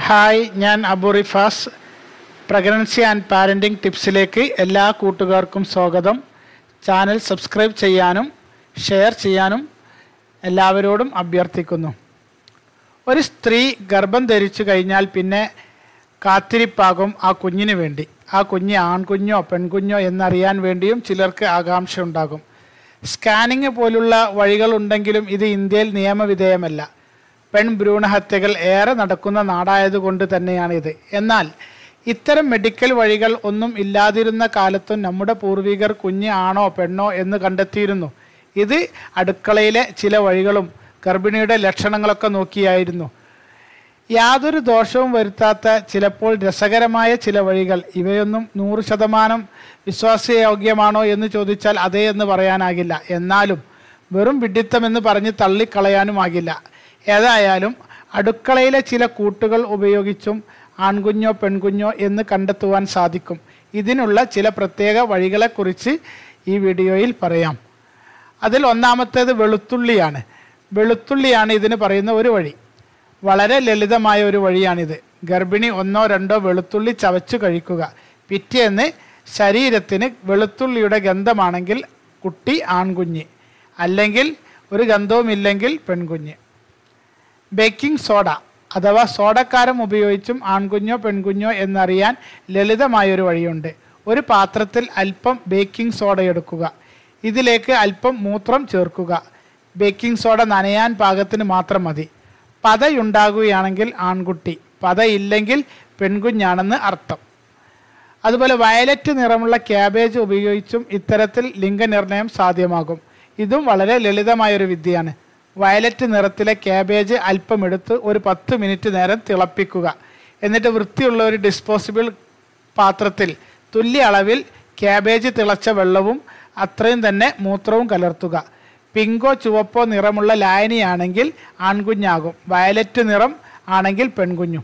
hi ഞാൻ Abu Rifas pregnancy and parenting ടിപ്സിലേക്ക് എല്ലാ കൂട്ടുകാർക്കും സ്വാഗതം ചാനൽ സബ്സ്ക്രൈബ് ചെയ്യാനും ഷെയർ ചെയ്യാനും എല്ലാവരോടും അഭ്യർത്ഥിക്കുന്നു ഒരു സ്ത്രീ ഗർഭം ധരിച്ചു കഴിഞ്ഞാൽ പിന്നെ കാത്തിരിപ്പാകും ആ കുഞ്ഞിന് വേണ്ടി ആ കുഞ്ഞ് ആൺകുഞ്ഞോ പെൺകുഞ്ഞോ എന്നറിയാൻ വേണ്ടിയും ചിലർക്ക് ആകാംക്ഷ ഉണ്ടാകും സ്കാനിങ് പോലുള്ള വഴികളുണ്ടെങ്കിലും ഇത് ഇന്ത്യയിൽ നിയമവിധേയമല്ല പെൺഭ്രൂണഹത്യകൾ ഏറെ നടക്കുന്ന നാടായതുകൊണ്ട് തന്നെയാണിത് എന്നാൽ ഇത്തരം മെഡിക്കൽ വഴികൾ ഒന്നും ഇല്ലാതിരുന്ന കാലത്തും നമ്മുടെ പൂർവികർ കുഞ്ഞ് ആണോ പെണ്ണോ എന്ന് കണ്ടെത്തിയിരുന്നു ഇത് അടുക്കളയിലെ ചില വഴികളും ഗർഭിണിയുടെ ലക്ഷണങ്ങളൊക്കെ നോക്കിയായിരുന്നു യാതൊരു ദോഷവും വരുത്താത്ത ചിലപ്പോൾ രസകരമായ ചില വഴികൾ ഇവയൊന്നും നൂറ് ശതമാനം വിശ്വാസയോഗ്യമാണോ എന്ന് ചോദിച്ചാൽ അതേ എന്ന് പറയാനാകില്ല എന്നാലും വെറും വിഡിത്തമെന്ന് പറഞ്ഞ് തള്ളിക്കളയാനുമാകില്ല ഏതായാലും അടുക്കളയിലെ ചില കൂട്ടുകൾ ഉപയോഗിച്ചും ആൺകുഞ്ഞോ പെൺകുഞ്ഞോ എന്ന് കണ്ടെത്തുവാൻ സാധിക്കും ഇതിനുള്ള ചില പ്രത്യേക വഴികളെക്കുറിച്ച് ഈ വീഡിയോയിൽ പറയാം അതിൽ ഒന്നാമത്തേത് വെളുത്തുള്ളിയാണ് വെളുത്തുള്ളിയാണ് ഇതിന് പറയുന്ന ഒരു വഴി വളരെ ലളിതമായ ഒരു വഴിയാണിത് ഗർഭിണി ഒന്നോ രണ്ടോ വെളുത്തുള്ളി ചവച്ചു കഴിക്കുക പിറ്റേന്ന് ശരീരത്തിന് വെളുത്തുള്ളിയുടെ ഗന്ധമാണെങ്കിൽ കുട്ടി ആൺകുഞ്ഞ് അല്ലെങ്കിൽ ഒരു ഗന്ധവുമില്ലെങ്കിൽ പെൺകുഞ്ഞ് ബേക്കിംഗ് സോഡ അഥവാ സോഡക്കാരം ഉപയോഗിച്ചും ആൺകുഞ്ഞോ പെൺകുഞ്ഞോ എന്നറിയാൻ ലളിതമായൊരു വഴിയുണ്ട് ഒരു പാത്രത്തിൽ അല്പം ബേക്കിംഗ് സോഡ എടുക്കുക ഇതിലേക്ക് അല്പം മൂത്രം ചേർക്കുക ബേക്കിംഗ് സോഡ നനയാൻ പാകത്തിന് മാത്രം മതി പതയുണ്ടാകുകയാണെങ്കിൽ ആൺകുട്ടി പതയില്ലെങ്കിൽ പെൺകുഞ്ഞാണെന്ന് അർത്ഥം അതുപോലെ വയലറ്റ് നിറമുള്ള ക്യാബേജ് ഉപയോഗിച്ചും ഇത്തരത്തിൽ ലിംഗനിർണയം സാധ്യമാകും ഇതും വളരെ ലളിതമായൊരു വിദ്യയാണ് വയലറ്റ് നിറത്തിലെ ക്യാബേജ് അല്പം എടുത്ത് ഒരു പത്ത് മിനിറ്റ് നേരം തിളപ്പിക്കുക എന്നിട്ട് വൃത്തിയുള്ള ഒരു ഡിസ്പോസിബിൾ പാത്രത്തിൽ തുല്യ അളവിൽ ക്യാബേജ് തിളച്ച വെള്ളവും അത്രയും തന്നെ മൂത്രവും കലർത്തുക പിങ്കോ ചുവപ്പോ നിറമുള്ള ലായനിയാണെങ്കിൽ ആൺകുഞ്ഞാകും വയലറ്റ് നിറം ആണെങ്കിൽ പെൺകുഞ്ഞും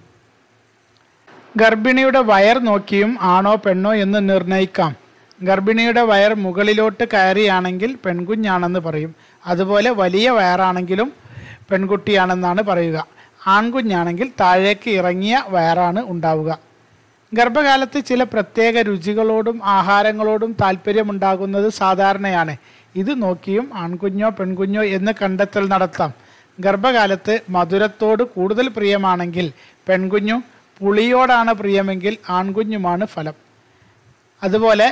ഗർഭിണിയുടെ വയർ നോക്കിയും ആണോ പെണ്ണോ എന്ന് നിർണ്ണയിക്കാം ഗർഭിണിയുടെ വയർ മുകളിലോട്ട് കയറിയാണെങ്കിൽ പെൺകുഞ്ഞാണെന്ന് പറയും അതുപോലെ വലിയ വയറാണെങ്കിലും പെൺകുട്ടിയാണെന്നാണ് പറയുക ആൺകുഞ്ഞാണെങ്കിൽ താഴേക്ക് ഇറങ്ങിയ വയറാണ് ഉണ്ടാവുക ഗർഭകാലത്ത് ചില പ്രത്യേക രുചികളോടും ആഹാരങ്ങളോടും താല്പര്യമുണ്ടാകുന്നത് സാധാരണയാണ് ഇത് നോക്കിയും ആൺകുഞ്ഞോ പെൺകുഞ്ഞോ എന്ന് കണ്ടെത്തൽ നടത്താം ഗർഭകാലത്ത് മധുരത്തോട് കൂടുതൽ പ്രിയമാണെങ്കിൽ പെൺകുഞ്ഞും പുളിയോടാണ് പ്രിയമെങ്കിൽ ആൺകുഞ്ഞുമാണ് ഫലം അതുപോലെ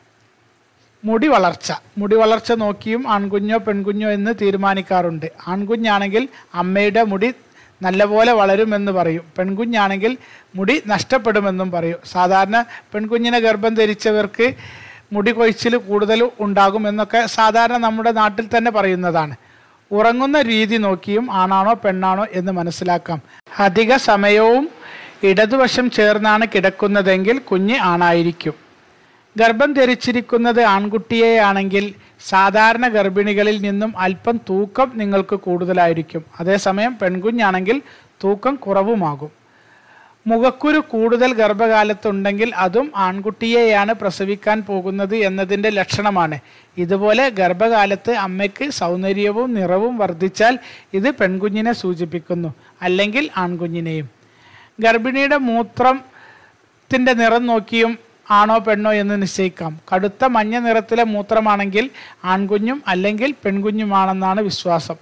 മുടി വളർച്ച മുടി വളർച്ച നോക്കിയും ആൺകുഞ്ഞോ പെൺകുഞ്ഞോ എന്ന് തീരുമാനിക്കാറുണ്ട് ആൺകുഞ്ഞാണെങ്കിൽ അമ്മയുടെ മുടി നല്ലപോലെ വളരുമെന്ന് പറയും പെൺകുഞ്ഞാണെങ്കിൽ മുടി നഷ്ടപ്പെടുമെന്നും പറയും സാധാരണ പെൺകുഞ്ഞിനെ ഗർഭം ധരിച്ചവർക്ക് മുടി കൊഴിച്ചിൽ കൂടുതൽ ഉണ്ടാകും എന്നൊക്കെ സാധാരണ നമ്മുടെ നാട്ടിൽ തന്നെ പറയുന്നതാണ് ഉറങ്ങുന്ന രീതി നോക്കിയും ആണാണോ പെണ്ണാണോ എന്ന് മനസ്സിലാക്കാം അധിക സമയവും ഇടതുവശം ചേർന്നാണ് കിടക്കുന്നതെങ്കിൽ കുഞ്ഞ് ആണായിരിക്കും ഗർഭം ധരിച്ചിരിക്കുന്നത് ആൺകുട്ടിയെയാണെങ്കിൽ സാധാരണ ഗർഭിണികളിൽ നിന്നും അല്പം തൂക്കം നിങ്ങൾക്ക് കൂടുതലായിരിക്കും അതേസമയം പെൺകുഞ്ഞാണെങ്കിൽ തൂക്കം കുറവുമാകും മുഖക്കുരു കൂടുതൽ ഗർഭകാലത്തുണ്ടെങ്കിൽ അതും ആൺകുട്ടിയെയാണ് പ്രസവിക്കാൻ പോകുന്നത് എന്നതിൻ്റെ ലക്ഷണമാണ് ഇതുപോലെ ഗർഭകാലത്ത് അമ്മയ്ക്ക് സൗന്ദര്യവും നിറവും വർദ്ധിച്ചാൽ ഇത് പെൺകുഞ്ഞിനെ സൂചിപ്പിക്കുന്നു അല്ലെങ്കിൽ ആൺകുഞ്ഞിനെയും ഗർഭിണിയുടെ മൂത്രത്തിൻ്റെ നിറം നോക്കിയും ആണോ പെണ്ണോ എന്ന് നിശ്ചയിക്കാം കടുത്ത മഞ്ഞ നിറത്തിലെ മൂത്രമാണെങ്കിൽ ആൺകുഞ്ഞും അല്ലെങ്കിൽ പെൺകുഞ്ഞുമാണെന്നാണ് വിശ്വാസം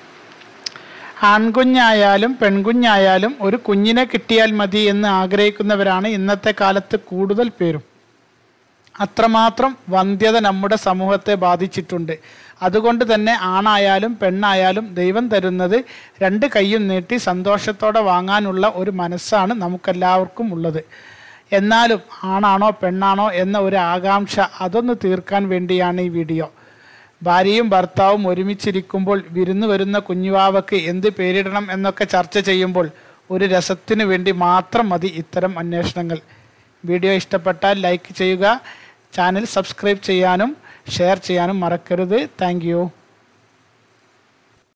ആൺകുഞ്ഞായാലും പെൺകുഞ്ഞായാലും ഒരു കുഞ്ഞിനെ കിട്ടിയാൽ മതി എന്ന് ആഗ്രഹിക്കുന്നവരാണ് ഇന്നത്തെ കാലത്ത് കൂടുതൽ പേരും അത്രമാത്രം വന്ധ്യത നമ്മുടെ സമൂഹത്തെ ബാധിച്ചിട്ടുണ്ട് അതുകൊണ്ട് തന്നെ ആണായാലും പെണ്ണായാലും ദൈവം തരുന്നത് രണ്ട് കൈയും നീട്ടി സന്തോഷത്തോടെ വാങ്ങാനുള്ള ഒരു മനസ്സാണ് നമുക്കെല്ലാവർക്കും ഉള്ളത് എന്നാലും ആണാണോ പെണ്ണാണോ എന്ന ഒരു ആകാംക്ഷ അതൊന്ന് തീർക്കാൻ വേണ്ടിയാണ് ഈ വീഡിയോ ഭാര്യയും ഭർത്താവും ഒരുമിച്ചിരിക്കുമ്പോൾ വിരുന്ന് വരുന്ന കുഞ്ഞുവാവക്ക് എന്ത് പേരിടണം എന്നൊക്കെ ചർച്ച ചെയ്യുമ്പോൾ ഒരു രസത്തിനു വേണ്ടി മാത്രം മതി ഇത്തരം അന്വേഷണങ്ങൾ വീഡിയോ ഇഷ്ടപ്പെട്ടാൽ ലൈക്ക് ചെയ്യുക ചാനൽ സബ്സ്ക്രൈബ് ചെയ്യാനും ഷെയർ ചെയ്യാനും മറക്കരുത് താങ്ക്